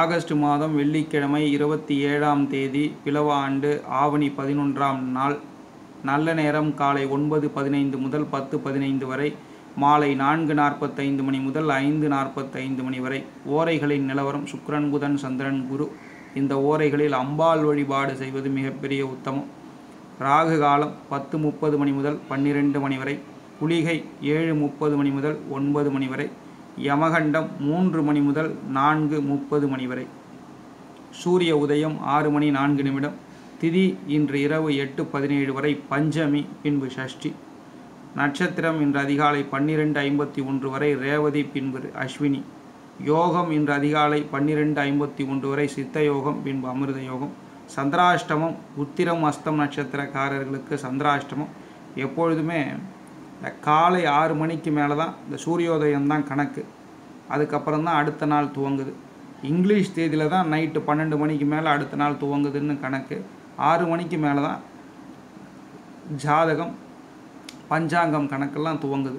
August மாதம் வெள்ளிக்கிழமை இருபத்தி ஏழாம் தேதி பிலவ ஆண்டு ஆவணி பதினொன்றாம் நாள் நல்ல நேரம் காலை ஒன்பது பதினைந்து முதல் பத்து பதினைந்து வரை மாலை நான்கு நாற்பத்தைந்து மணி முதல் ஐந்து நாற்பத்தைந்து மணி வரை ஓரைகளின் நிலவரம் சுக்கிரன் புதன் சந்திரன் குரு இந்த ஓரைகளில் அம்பாள் வழிபாடு செய்வது மிகப்பெரிய உத்தமம் ராகு காலம் பத்து முப்பது மணி முதல் பன்னிரெண்டு மணி வரை குளிகை ஏழு முப்பது மணி முதல் ஒன்பது மணி வரை யமகண்டம் மூன்று மணி முதல் நான்கு முப்பது மணி வரை சூரிய உதயம் ஆறு மணி நான்கு நிமிடம் திதி இன்று இரவு எட்டு பதினேழு வரை பஞ்சமி பின்பு ஷஷ்டி நட்சத்திரம் இன்று அதிகாலை பன்னிரெண்டு ஐம்பத்தி ஒன்று வரை ரேவதி பின்பு அஸ்வினி யோகம் இன்று அதிகாலை பன்னிரெண்டு ஐம்பத்தி ஒன்று வரை சித்த யோகம் பின்பு அமிர்த யோகம் சந்திராஷ்டமம் உத்திரம் அஸ்தம் நட்சத்திரக்காரர்களுக்கு சந்திராஷ்டமம் எப்பொழுதுமே இந்த காலை ஆறு மணிக்கு மேலே தான் இந்த சூரியோதயம் தான் கணக்கு அதுக்கப்புறம் தான் அடுத்த நாள் துவங்குது இங்கிலீஷ் தேதியில் தான் நைட்டு பன்னெண்டு மணிக்கு மேலே அடுத்த நாள் துவங்குதுன்னு கணக்கு ஆறு மணிக்கு மேலே தான் ஜாதகம் பஞ்சாங்கம் கணக்கெல்லாம் துவங்குது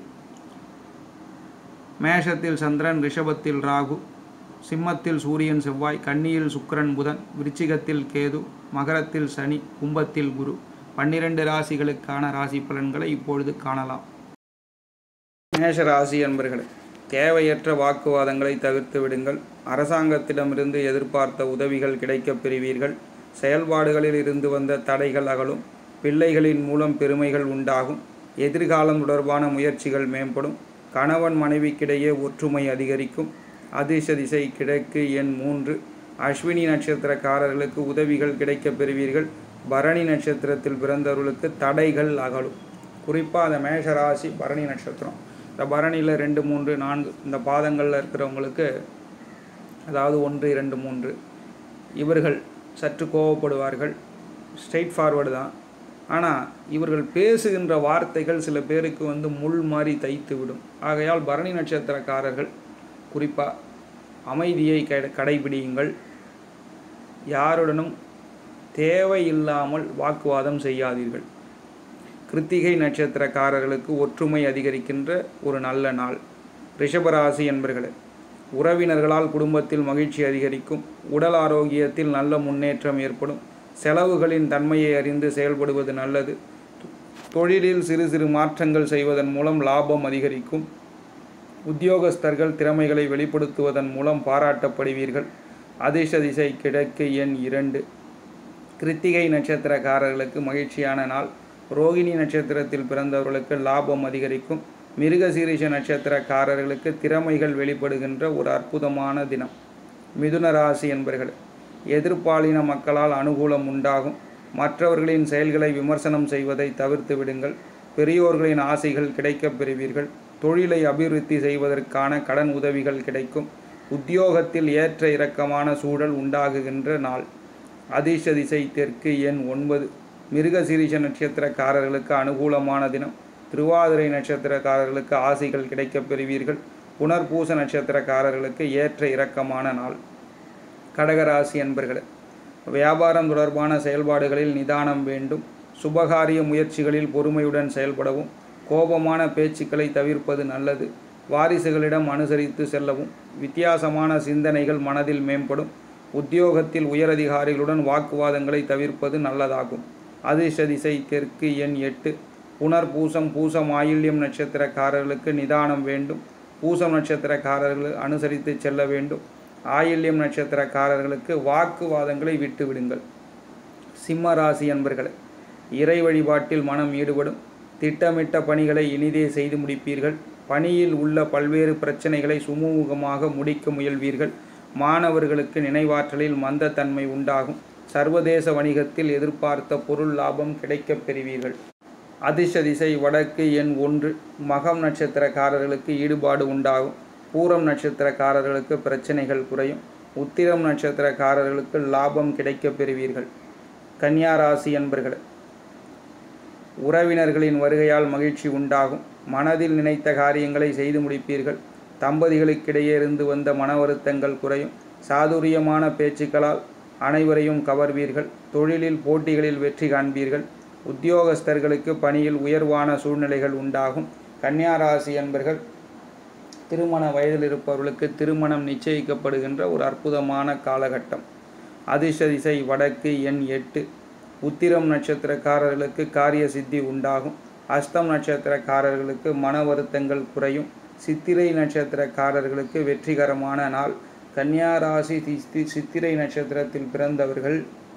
மேஷத்தில் சந்திரன் ரிஷபத்தில் ராகு சிம்மத்தில் சூரியன் செவ்வாய் கன்னியில் சுக்கிரன் புதன் விருச்சிகத்தில் கேது மகரத்தில் சனி கும்பத்தில் குரு பன்னிரண்டு ராசிகளுக்கான ராசி பலன்களை இப்பொழுது காணலாம் மேஷ ராசி என்பர்களே தேவையற்ற வாக்குவாதங்களை தவிர்த்து விடுங்கள் அரசாங்கத்திடமிருந்து எதிர்பார்த்த உதவிகள் கிடைக்கப் பெறுவீர்கள் செயல்பாடுகளில் இருந்து வந்த தடைகள் அகலும் பிள்ளைகளின் மூலம் பெருமைகள் உண்டாகும் எதிர்காலம் தொடர்பான முயற்சிகள் மேம்படும் கணவன் மனைவிக்கிடையே ஒற்றுமை அதிகரிக்கும் அதிர்ஷ திசை கிழக்கு எண் மூன்று அஸ்வினி நட்சத்திரக்காரர்களுக்கு உதவிகள் கிடைக்கப் பெறுவீர்கள் பரணி நட்சத்திரத்தில் பிறந்தவர்களுக்கு தடைகள் அகலும் குறிப்பாக அந்த மேஷராசி பரணி நட்சத்திரம் இந்த பரணியில் ரெண்டு மூன்று நான்கு இந்த பாதங்களில் இருக்கிறவங்களுக்கு அதாவது ஒன்று இரண்டு மூன்று இவர்கள் சற்று கோவப்படுவார்கள் ஸ்ட்ரெயிட் ஃபார்வர்டு தான் ஆனால் இவர்கள் பேசுகின்ற வார்த்தைகள் சில பேருக்கு வந்து முள் மாதிரி தைத்து விடும் ஆகையால் பரணி நட்சத்திரக்காரர்கள் குறிப்பாக அமைதியை கடை கடைபிடியுங்கள் யாருடனும் தேவையில்லாமல் வாக்குவாதம் செய்யாதீர்கள் கிருத்திகை நட்சத்திரக்காரர்களுக்கு ஒற்றுமை அதிகரிக்கின்ற ஒரு நல்ல நாள் ரிஷபராசி என்பர்களே உறவினர்களால் குடும்பத்தில் மகிழ்ச்சி அதிகரிக்கும் உடல் ஆரோக்கியத்தில் நல்ல முன்னேற்றம் ஏற்படும் செலவுகளின் தன்மையை அறிந்து செயல்படுவது நல்லது தொழிலில் சிறு சிறு மாற்றங்கள் செய்வதன் மூலம் லாபம் அதிகரிக்கும் உத்தியோகஸ்தர்கள் திறமைகளை வெளிப்படுத்துவதன் மூலம் பாராட்டப்படுவீர்கள் அதிர்ஷ்ட திசை கிழக்கு எண் இரண்டு கிருத்திகை நட்சத்திரக்காரர்களுக்கு மகிழ்ச்சியான நாள் ரோகிணி நட்சத்திரத்தில் பிறந்தவர்களுக்கு லாபம் அதிகரிக்கும் மிருகசீரிஷ நட்சத்திரக்காரர்களுக்கு திறமைகள் வெளிப்படுகின்ற ஒரு அற்புதமான தினம் மிதுன ராசி என்பர்கள் எதிர்ப்பாலின மக்களால் அனுகூலம் உண்டாகும் மற்றவர்களின் செயல்களை விமர்சனம் செய்வதை தவிர்த்து விடுங்கள் பெரியோர்களின் ஆசைகள் கிடைக்கப் பெறுவீர்கள் தொழிலை அபிவிருத்தி செய்வதற்கான கடன் உதவிகள் கிடைக்கும் உத்தியோகத்தில் ஏற்ற இறக்கமான சூழல் உண்டாகுகின்ற நாள் அதிர்ஷ்ட திசை தெற்கு எண் ஒன்பது மிருகசீரிஷ நட்சத்திரக்காரர்களுக்கு அனுகூலமான தினம் திருவாதிரை நட்சத்திரக்காரர்களுக்கு ஆசைகள் கிடைக்கப் பெறுவீர்கள் புனர்பூச நட்சத்திரக்காரர்களுக்கு ஏற்ற இறக்கமான நாள் கடகராசி என்பர்களே வியாபாரம் தொடர்பான செயல்பாடுகளில் நிதானம் வேண்டும் சுபகாரிய முயற்சிகளில் பொறுமையுடன் செயல்படவும் கோபமான பேச்சுக்களை தவிர்ப்பது நல்லது வாரிசுகளிடம் அனுசரித்து செல்லவும் வித்தியாசமான சிந்தனைகள் மனதில் மேம்படும் உத்தியோகத்தில் உயரதிகாரிகளுடன் வாக்குவாதங்களை தவிர்ப்பது நல்லதாகும் அதிர்ஷ்ட திசை தெற்கு எண் எட்டு புனர் பூசம் பூசம் ஆயில்யம் நட்சத்திரக்காரர்களுக்கு நிதானம் வேண்டும் பூசம் நட்சத்திரக்காரர்கள் அனுசரித்து செல்ல வேண்டும் ஆயில்யம் நட்சத்திரக்காரர்களுக்கு வாக்குவாதங்களை விட்டு விடுங்கள் சிம்ம ராசி என்பர்களே இறை வழிபாட்டில் மனம் ஈடுபடும் திட்டமிட்ட பணிகளை இனிதே செய்து முடிப்பீர்கள் பணியில் உள்ள பல்வேறு பிரச்சனைகளை சுமூகமாக முடிக்க முயல்வீர்கள் மாணவர்களுக்கு நினைவாற்றலில் மந்தத்தன்மை உண்டாகும் சர்வதேச வணிகத்தில் எதிர்பார்த்த பொருள் லாபம் கிடைக்கப் பெறுவீர்கள் அதிர்ஷ்ட திசை வடக்கு எண் ஒன்று மகம் நட்சத்திரக்காரர்களுக்கு ஈடுபாடு உண்டாகும் பூரம் நட்சத்திரக்காரர்களுக்கு பிரச்சனைகள் குறையும் உத்திரம் நட்சத்திரக்காரர்களுக்கு லாபம் கிடைக்கப் பெறுவீர்கள் கன்னியா ராசி என்பர்கள் உறவினர்களின் வருகையால் மகிழ்ச்சி உண்டாகும் மனதில் நினைத்த காரியங்களை செய்து முடிப்பீர்கள் தம்பதிகளுக்கிடையே இருந்து வந்த மன வருத்தங்கள் குறையும் சாதுரியமான பேச்சுக்களால் அனைவரையும் கவர்வீர்கள் தொழிலில் போட்டிகளில் வெற்றி காண்பீர்கள் உத்தியோகஸ்தர்களுக்கு பணியில் உயர்வான சூழ்நிலைகள் உண்டாகும் கன்னியா ராசி என்பர்கள் திருமண வயதில் இருப்பவர்களுக்கு திருமணம் நிச்சயிக்கப்படுகின்ற ஒரு அற்புதமான காலகட்டம் அதிர்ஷ்ட திசை வடக்கு எண் எட்டு உத்திரம் நட்சத்திரக்காரர்களுக்கு காரிய சித்தி உண்டாகும் அஸ்தம் நட்சத்திரக்காரர்களுக்கு மன வருத்தங்கள் குறையும் சித்திரை நட்சத்திரக்காரர்களுக்கு வெற்றிகரமான நாள் கன்னியா ராசி தி- சித்திரை நட்சத்திரத்தில் பிறந்தவர்கள்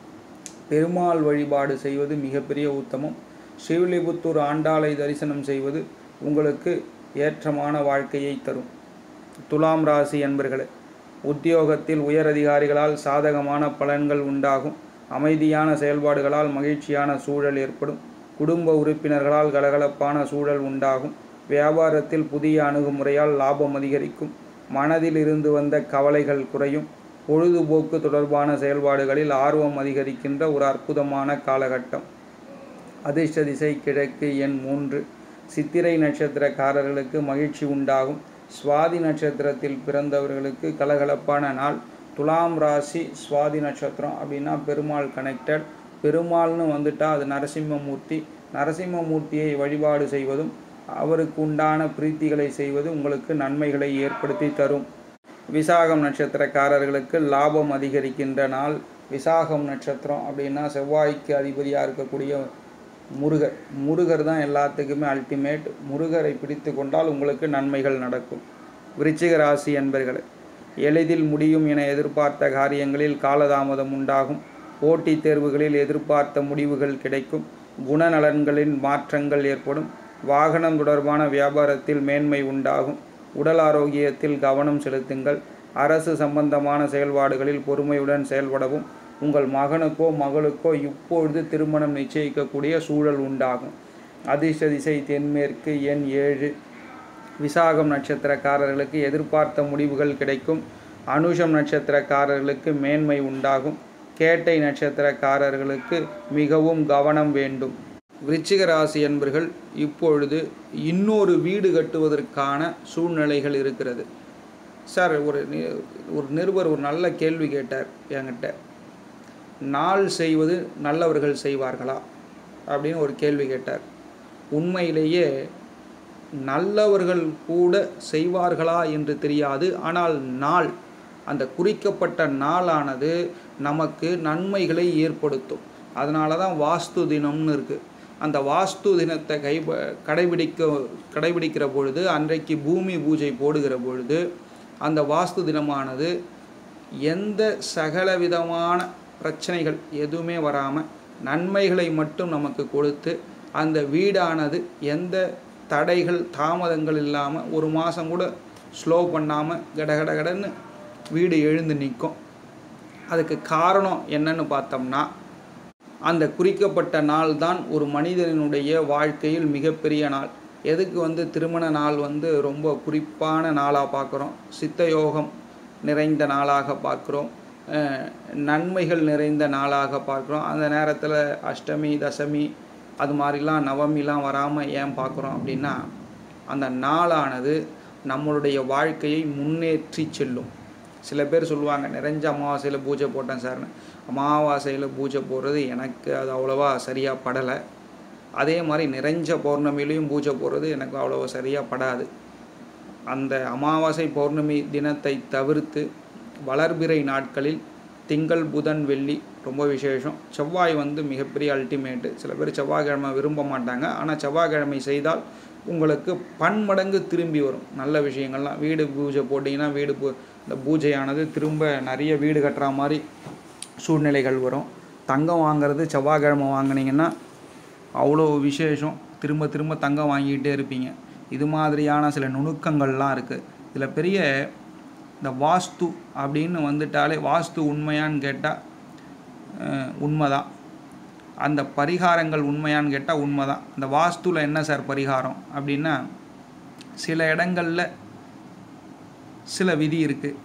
பெருமாள் வழிபாடு செய்வது மிகப்பெரிய உத்தமம் ஸ்ரீவில்லிபுத்தூர் ஆண்டாளை தரிசனம் செய்வது உங்களுக்கு ஏற்றமான வாழ்க்கையை தரும் துலாம் ராசி என்பர்களே உத்தியோகத்தில் உயர் அதிகாரிகளால் சாதகமான பலன்கள் உண்டாகும் அமைதியான செயல்பாடுகளால் மகிழ்ச்சியான சூழல் ஏற்படும் குடும்ப உறுப்பினர்களால் கலகலப்பான சூழல் உண்டாகும் வியாபாரத்தில் புதிய அணுகுமுறையால் லாபம் அதிகரிக்கும் மனதில் இருந்து வந்த கவலைகள் குறையும் பொழுதுபோக்கு தொடர்பான செயல்பாடுகளில் ஆர்வம் அதிகரிக்கின்ற ஒரு அற்புதமான காலகட்டம் அதிர்ஷ்ட திசை கிழக்கு எண் மூன்று சித்திரை நட்சத்திரக்காரர்களுக்கு மகிழ்ச்சி உண்டாகும் சுவாதி நட்சத்திரத்தில் பிறந்தவர்களுக்கு கலகலப்பான நாள் துலாம் ராசி சுவாதி நட்சத்திரம் அப்படின்னா பெருமாள் கனெக்டட் பெருமாள்னு வந்துட்டா அது நரசிம்மமூர்த்தி நரசிம்மமூர்த்தியை வழிபாடு செய்வதும் அவருக்கு உண்டான பிரீத்திகளை செய்வது உங்களுக்கு நன்மைகளை ஏற்படுத்தி தரும் விசாகம் நட்சத்திரக்காரர்களுக்கு லாபம் அதிகரிக்கின்ற நாள் விசாகம் நட்சத்திரம் அப்படின்னா செவ்வாய்க்கு அதிபதியாக இருக்கக்கூடிய முருகர் முருகர் தான் எல்லாத்துக்குமே அல்டிமேட் முருகரை பிடித்து கொண்டால் உங்களுக்கு நன்மைகள் நடக்கும் விருச்சிக ராசி என்பர்களே எளிதில் முடியும் என எதிர்பார்த்த காரியங்களில் காலதாமதம் உண்டாகும் போட்டித் தேர்வுகளில் எதிர்பார்த்த முடிவுகள் கிடைக்கும் குணநலன்களின் மாற்றங்கள் ஏற்படும் வாகனம் தொடர்பான வியாபாரத்தில் மேன்மை உண்டாகும் உடல் ஆரோக்கியத்தில் கவனம் செலுத்துங்கள் அரசு சம்பந்தமான செயல்பாடுகளில் பொறுமையுடன் செயல்படவும் உங்கள் மகனுக்கோ மகளுக்கோ இப்பொழுது திருமணம் நிச்சயிக்கக்கூடிய சூழல் உண்டாகும் அதிர்ஷ்ட திசை தென்மேற்கு எண் ஏழு விசாகம் நட்சத்திரக்காரர்களுக்கு எதிர்பார்த்த முடிவுகள் கிடைக்கும் அனுஷம் நட்சத்திரக்காரர்களுக்கு மேன்மை உண்டாகும் கேட்டை நட்சத்திரக்காரர்களுக்கு மிகவும் கவனம் வேண்டும் விருச்சிக ராசி என்பர்கள் இப்பொழுது இன்னொரு வீடு கட்டுவதற்கான சூழ்நிலைகள் இருக்கிறது சார் ஒரு நி- ஒரு நிருபர் ஒரு நல்ல கேள்வி கேட்டார் என்கிட்ட நாள் செய்வது நல்லவர்கள் செய்வார்களா அப்படின்னு ஒரு கேள்வி கேட்டார் உண்மையிலேயே நல்லவர்கள் கூட செய்வார்களா என்று தெரியாது ஆனால் நாள் அந்த குறிக்கப்பட்ட நாளானது நமக்கு நன்மைகளை ஏற்படுத்தும் அதனால தான் வாஸ்து தினம்னு இருக்குது அந்த வாஸ்து தினத்தை கை கடைபிடிக்க கடைபிடிக்கிற பொழுது அன்றைக்கு பூமி பூஜை போடுகிற பொழுது அந்த வாஸ்து தினமானது எந்த சகல விதமான பிரச்சனைகள் எதுவுமே வராமல் நன்மைகளை மட்டும் நமக்கு கொடுத்து அந்த வீடானது எந்த தடைகள் தாமதங்கள் இல்லாமல் ஒரு மாதம் கூட ஸ்லோ பண்ணாமல் கடகட கடன்னு வீடு எழுந்து நிற்கும் அதுக்கு காரணம் என்னன்னு பார்த்தோம்னா அந்த குறிக்கப்பட்ட நாள் தான் ஒரு மனிதனுடைய வாழ்க்கையில் மிகப்பெரிய நாள் எதுக்கு வந்து திருமண நாள் வந்து ரொம்ப குறிப்பான நாளாக பார்க்குறோம் சித்த யோகம் நிறைந்த நாளாக பார்க்குறோம் அஹ் நன்மைகள் நிறைந்த நாளாக பார்க்குறோம் அந்த நேரத்தில் அஷ்டமி தசமி அது மாதிரிலாம் நவமிலாம் வராமல் ஏன் பார்க்குறோம் அப்படின்னா அந்த நாளானது நம்மளுடைய வாழ்க்கையை முன்னேற்றி செல்லும் சில பேர் சொல்லுவாங்க நிறைஞ்ச அமாவாசையில் பூஜை போட்டேன் சார்னு அமாவாசையில் பூஜை போடுறது எனக்கு அது அவ்வளோவா சரியாக படலை அதே மாதிரி நிறைஞ்ச பௌர்ணமிலையும் பூஜை போடுறது எனக்கு அவ்வளோவா சரியாக படாது அந்த அமாவாசை பௌர்ணமி தினத்தை தவிர்த்து வளர்பிறை நாட்களில் திங்கள் புதன் வெள்ளி ரொம்ப விசேஷம் செவ்வாய் வந்து மிகப்பெரிய அல்டிமேட்டு சில பேர் செவ்வாய்க்கிழமை விரும்ப மாட்டாங்க ஆனால் செவ்வாய்க்கிழமை செய்தால் உங்களுக்கு பன்மடங்கு திரும்பி வரும் நல்ல விஷயங்கள்லாம் வீடு பூஜை போட்டிங்கன்னா வீடு பூ இந்த பூஜையானது திரும்ப நிறைய வீடு கட்டுற மாதிரி சூழ்நிலைகள் வரும் தங்கம் வாங்குறது செவ்வாய்க்கிழமை வாங்குனீங்கன்னா அவ்வளோ விசேஷம் திரும்ப திரும்ப தங்கம் வாங்கிக்கிட்டே இருப்பீங்க இது மாதிரியான சில நுணுக்கங்கள்லாம் இருக்குது இதில் பெரிய இந்த வாஸ்து அப்படின்னு வந்துட்டாலே வாஸ்து உண்மையான்னு கேட்டால் உண்மைதான் அந்த பரிகாரங்கள் உண்மையான்னு கேட்டால் உண்மைதான் அந்த வாஸ்துவில் என்ன சார் பரிகாரம் அப்படின்னா சில இடங்களில் சில விதி இருக்குது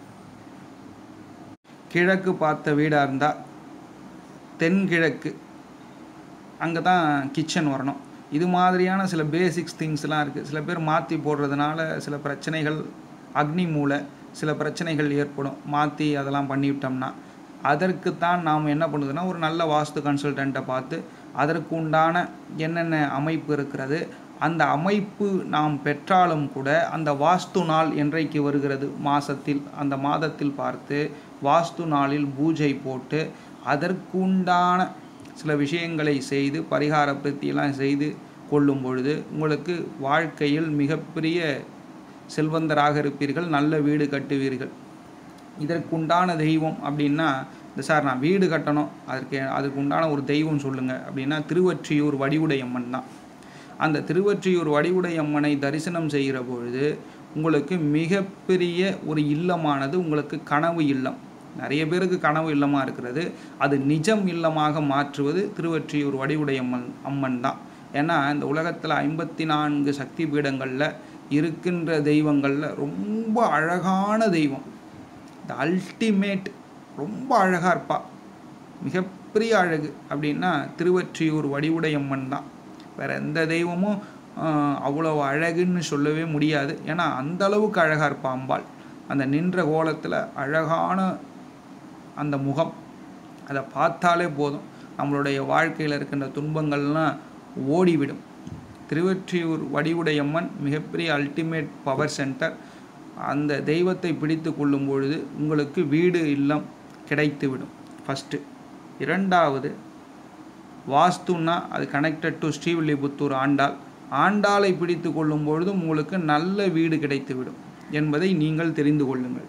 கிழக்கு பார்த்த வீடாக இருந்தால் தென்கிழக்கு அங்கே தான் கிச்சன் வரணும் இது மாதிரியான சில பேசிக்ஸ் திங்ஸ்லாம் இருக்குது சில பேர் மாற்றி போடுறதுனால சில பிரச்சனைகள் அக்னி மூலை சில பிரச்சனைகள் ஏற்படும் மாற்றி அதெல்லாம் பண்ணிவிட்டோம்னா அதற்கு தான் நாம் என்ன பண்ணுறதுன்னா ஒரு நல்ல வாஸ்து கன்சல்டண்ட்டை பார்த்து அதற்கு உண்டான என்னென்ன அமைப்பு இருக்கிறது அந்த அமைப்பு நாம் பெற்றாலும் கூட அந்த வாஸ்து நாள் என்றைக்கு வருகிறது மாசத்தில் அந்த மாதத்தில் பார்த்து வாஸ்து நாளில் பூஜை போட்டு அதற்குண்டான சில விஷயங்களை செய்து பரிகார பிரத்தியெல்லாம் செய்து கொள்ளும் பொழுது உங்களுக்கு வாழ்க்கையில் மிகப்பெரிய செல்வந்தராக இருப்பீர்கள் நல்ல வீடு கட்டுவீர்கள் இதற்குண்டான தெய்வம் அப்படின்னா இந்த சார் நான் வீடு கட்டணும் அதற்கு அதுக்கு உண்டான ஒரு தெய்வம் சொல்லுங்கள் அப்படின்னா திருவொற்றியூர் வடிவுடையம்மன் தான் அந்த திருவொற்றியூர் வடிவுடையம்மனை தரிசனம் செய்கிற பொழுது உங்களுக்கு மிகப்பெரிய ஒரு இல்லமானது உங்களுக்கு கனவு இல்லம் நிறைய பேருக்கு கனவு இல்லமாக இருக்கிறது அது நிஜம் இல்லமாக மாற்றுவது திருவொற்றியூர் வடிவுடையம்மன் அம்மன் தான் ஏன்னா இந்த உலகத்தில் ஐம்பத்தி நான்கு சக்தி பீடங்களில் இருக்கின்ற தெய்வங்களில் ரொம்ப அழகான தெய்வம் த அல்டிமேட் ரொம்ப அழகாக இருப்பா மிகப்பெரிய அழகு அப்படின்னா திருவொற்றியூர் வடிவுடையம்மன் தான் வேறு எந்த தெய்வமும் ஆஹ், அவ்வளோ அழகுன்னு சொல்லவே முடியாது ஏன்னா அந்த அளவுக்கு அழகாக இருப்பா அம்பாள் அந்த நின்ற கோலத்தில் அழகான அந்த முகம் அதை பார்த்தாலே போதும் நம்மளுடைய வாழ்க்கையில் இருக்கின்ற துன்பங்கள்லாம் ஓடிவிடும் திருவொற்றியூர் வடிவுடையம்மன் மிகப்பெரிய அல்டிமேட் பவர் சென்டர் அந்த தெய்வத்தை பிடித்து கொள்ளும் பொழுது உங்களுக்கு வீடு இல்லம் கிடைத்துவிடும் ஃபஸ்ட்டு இரண்டாவது வாஸ்துன்னா அது கனெக்டட் டு ஸ்ரீவில்லிபுத்தூர் ஆண்டாள் ஆண்டாளை பிடித்து கொள்ளும் பொழுதும் உங்களுக்கு நல்ல வீடு கிடைத்துவிடும் என்பதை நீங்கள் தெரிந்து கொள்ளுங்கள்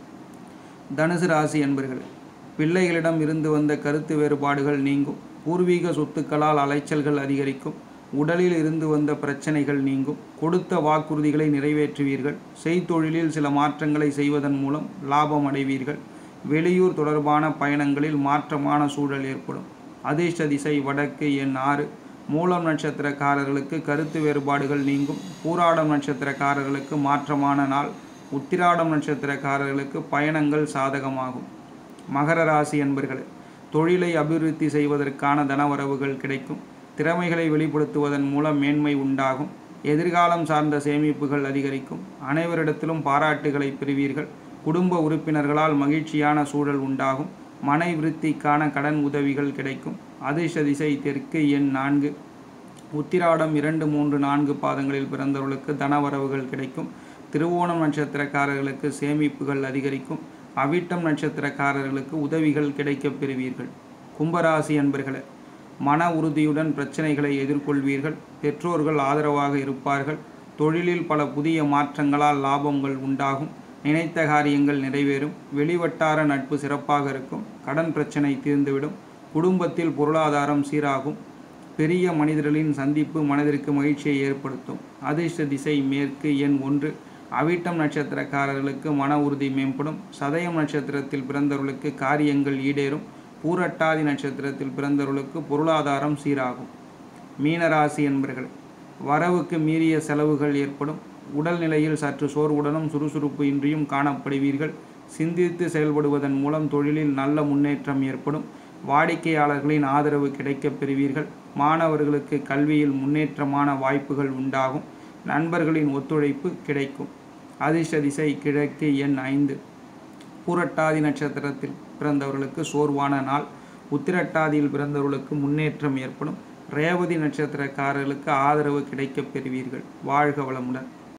தனுசு ராசி என்பர்கள் பிள்ளைகளிடம் இருந்து வந்த கருத்து வேறுபாடுகள் நீங்கும் பூர்வீக சொத்துக்களால் அலைச்சல்கள் அதிகரிக்கும் உடலில் இருந்து வந்த பிரச்சனைகள் நீங்கும் கொடுத்த வாக்குறுதிகளை நிறைவேற்றுவீர்கள் செய்தொழிலில் சில மாற்றங்களை செய்வதன் மூலம் லாபம் அடைவீர்கள் வெளியூர் தொடர்பான பயணங்களில் மாற்றமான சூழல் ஏற்படும் அதிர்ஷ்ட திசை வடக்கு எண் ஆறு மூலம் நட்சத்திரக்காரர்களுக்கு கருத்து வேறுபாடுகள் நீங்கும் பூராடம் நட்சத்திரக்காரர்களுக்கு மாற்றமான நாள் உத்திராடம் நட்சத்திரக்காரர்களுக்கு பயணங்கள் சாதகமாகும் மகர ராசி என்பர்களே தொழிலை அபிவிருத்தி செய்வதற்கான தனவரவுகள் கிடைக்கும் திறமைகளை வெளிப்படுத்துவதன் மூலம் மேன்மை உண்டாகும் எதிர்காலம் சார்ந்த சேமிப்புகள் அதிகரிக்கும் அனைவரிடத்திலும் பாராட்டுகளை பெறுவீர்கள் குடும்ப உறுப்பினர்களால் மகிழ்ச்சியான சூழல் உண்டாகும் மனை விருத்திக்கான கடன் உதவிகள் கிடைக்கும் அதிர்ஷ்ட திசை தெற்கு எண் நான்கு உத்திராடம் இரண்டு மூன்று நான்கு பாதங்களில் பிறந்தவர்களுக்கு தனவரவுகள் கிடைக்கும் திருவோணம் நட்சத்திரக்காரர்களுக்கு சேமிப்புகள் அதிகரிக்கும் அவிட்டம் நட்சத்திரக்காரர்களுக்கு உதவிகள் கிடைக்கப் பெறுவீர்கள் கும்பராசி என்பர்களே மன உறுதியுடன் பிரச்சனைகளை எதிர்கொள்வீர்கள் பெற்றோர்கள் ஆதரவாக இருப்பார்கள் தொழிலில் பல புதிய மாற்றங்களால் லாபங்கள் உண்டாகும் நினைத்த காரியங்கள் நிறைவேறும் வெளிவட்டார நட்பு சிறப்பாக இருக்கும் கடன் பிரச்சனை தீர்ந்துவிடும் குடும்பத்தில் பொருளாதாரம் சீராகும் பெரிய மனிதர்களின் சந்திப்பு மனதிற்கு மகிழ்ச்சியை ஏற்படுத்தும் அதிர்ஷ்ட திசை மேற்கு எண் ஒன்று அவிட்டம் நட்சத்திரக்காரர்களுக்கு மன உறுதி மேம்படும் சதயம் நட்சத்திரத்தில் பிறந்தவர்களுக்கு காரியங்கள் ஈடேறும் பூரட்டாதி நட்சத்திரத்தில் பிறந்தவர்களுக்கு பொருளாதாரம் சீராகும் மீனராசி என்பர்கள் வரவுக்கு மீறிய செலவுகள் ஏற்படும் உடல்நிலையில் சற்று சோர்வுடனும் சுறுசுறுப்பு இன்றியும் காணப்படுவீர்கள் சிந்தித்து செயல்படுவதன் மூலம் தொழிலில் நல்ல முன்னேற்றம் ஏற்படும் வாடிக்கையாளர்களின் ஆதரவு கிடைக்கப் பெறுவீர்கள் மாணவர்களுக்கு கல்வியில் முன்னேற்றமான வாய்ப்புகள் உண்டாகும் நண்பர்களின் ஒத்துழைப்பு கிடைக்கும் அதிர்ஷ்ட திசை கிழக்கு எண் ஐந்து பூரட்டாதி நட்சத்திரத்தில் பிறந்தவர்களுக்கு சோர்வான நாள் உத்திரட்டாதியில் பிறந்தவர்களுக்கு முன்னேற்றம் ஏற்படும் ரேவதி நட்சத்திரக்காரர்களுக்கு ஆதரவு கிடைக்கப் பெறுவீர்கள் வாழ்க வளமுடன்